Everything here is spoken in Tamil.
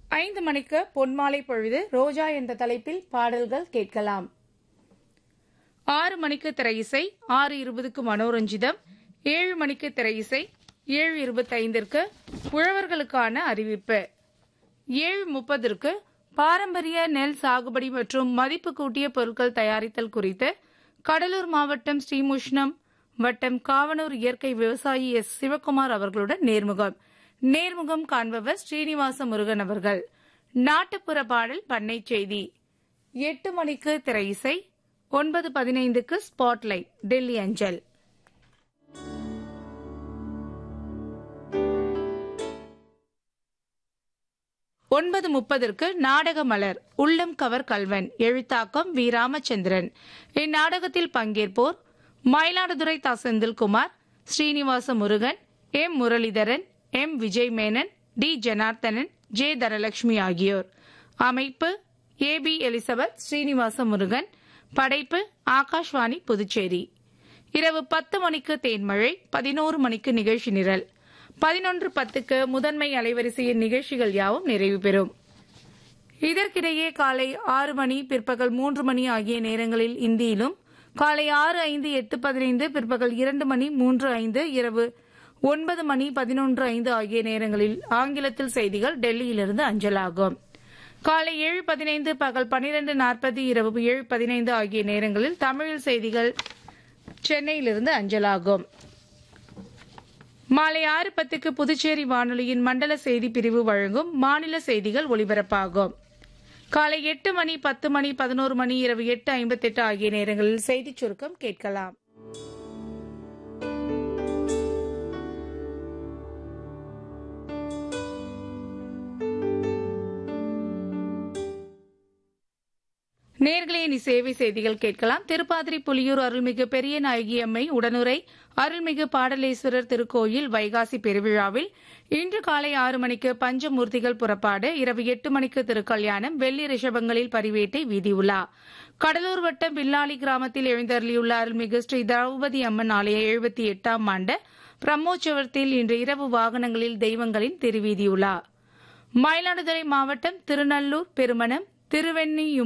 ஐந்து மணிக்கு பொன்மாலை பொழுது ரோஜா என்ற தலைப்பில் பாடல்கள் கேட்கலாம் ஆறு மணிக்கு திரையிசை ஆறு இருபதுக்கு மனோரஞ்சிதம் ஏழு மணிக்கு திரையிசை ஏழு இருபத்தைந்திற்கு உழவர்களுக்கான அறிவிப்பு ஏழு முப்பதற்கு பாரம்பரிய நெல் சாகுபடி மற்றும் மதிப்பு கூட்டிய பொருட்கள் தயாரித்தல் குறித்து கடலூர் மாவட்டம் ஸ்ரீமுஷ்ணம் வட்டம் காவனூர் இயற்கை விவசாயி எஸ் சிவக்குமார் அவர்களுடன் நேர்முகம் நேர்முகம் காண்பவர் ஸ்ரீனிவாச முருகன் அவர்கள் நாட்டுப்புற பாடல் பண்ணை செய்தி எட்டு மணிக்கு திரை இசை ஒன்பது பதினைந்துக்கு ஸ்பாட்லைட் டெல்லி அஞ்சல் ஒன்பது முப்பதற்கு நாடக மலர் உள்ளம் கவர் கல்வன் எழுத்தாக்கம் வி ராமச்சந்திரன் இந்நாடகத்தில் பங்கேற்போர் மயிலாடுதுறை தா Senthilkumar Srinivasa Murugan M Muralidharan M Vijay Menon T Janardhanan J Dhanalakshmi ஆகியோர் அமைப்பு A P Elizabeth Srinivasa Murugan படைப்பு ஆகாஷ்வாணி புதுச்சேரி இரவு பத்து மணிக்கு தேன்மழை பதினோரு மணிக்கு நிகழ்ச்சி நிரல் பதினொன்று பத்துக்கு முதன்மை அலைவரிசையின் நிகழ்ச்சிகள் யாவும் நிறைவு பெறும் இதற்கிடையே காலை ஆறு மணி பிற்பகல் மூன்று மணி ஆகிய நேரங்களில் இந்தியிலும் காலை ஆறு ஐந்து எட்டு பதினைந்து பிற்பகல் இரண்டு மணி மூன்று ஐந்து இரவு ஒன்பது மணி பதினொன்று ஐந்து ஆகிய நேரங்களில் ஆங்கிலத்தில் செய்திகள் டெல்லியிலிருந்து அஞ்சலாகும் காலை ஏழு பதினைந்து பகல் பனிரெண்டு நாற்பது இரவு ஏழு பதினைந்து ஆகிய நேரங்களில் தமிழில் செய்திகள் சென்னையிலிருந்து அஞ்சலாகும் மாலை ஆறு பத்துக்கு புதுச்சேரி வானொலியின் மண்டல செய்தி பிரிவு வழங்கும் மாநில செய்திகள் ஒலிபரப்பாகும் காலை எட்டு மணி பத்து மணி பதினோரு மணி இரவு எட்டு ஐம்பத்தெட்டு ஆகிய நேரங்களில் செய்திச் சுருக்கம் கேட்கலாம் நேர்களே இனி சேவை செய்திகள் கேட்கலாம் திருப்பாதிரி புலியூர் அருள்மிகு பெரிய நாயகி அம்மை உடனுரை அருள்மிகு பாடலேஸ்வரர் திருக்கோயில் வைகாசி பெருவிழாவில் இன்று காலை ஆறு மணிக்கு பஞ்சமூர்த்திகள் புறப்பாடு இரவு எட்டு மணிக்கு திருக்கல்யாணம் வெள்ளி ரிஷபங்களில் பரிவேட்டை வீதி உலா கடலூர் வட்டம் வில்லாளி கிராமத்தில் எழுந்தருளியுள்ள அருள்மிகு ஸ்ரீ திரௌபதி அம்மன் ஆலய எழுபத்தி எட்டாம் ஆண்டு பிரம்மோற்சவத்தில் இன்று இரவு வாகனங்களில் தெய்வங்களின் திருவீதி உலா மயிலாடுதுறை மாவட்டம் திருநல்லூர் பெருமணம் திருவெண்ணியும்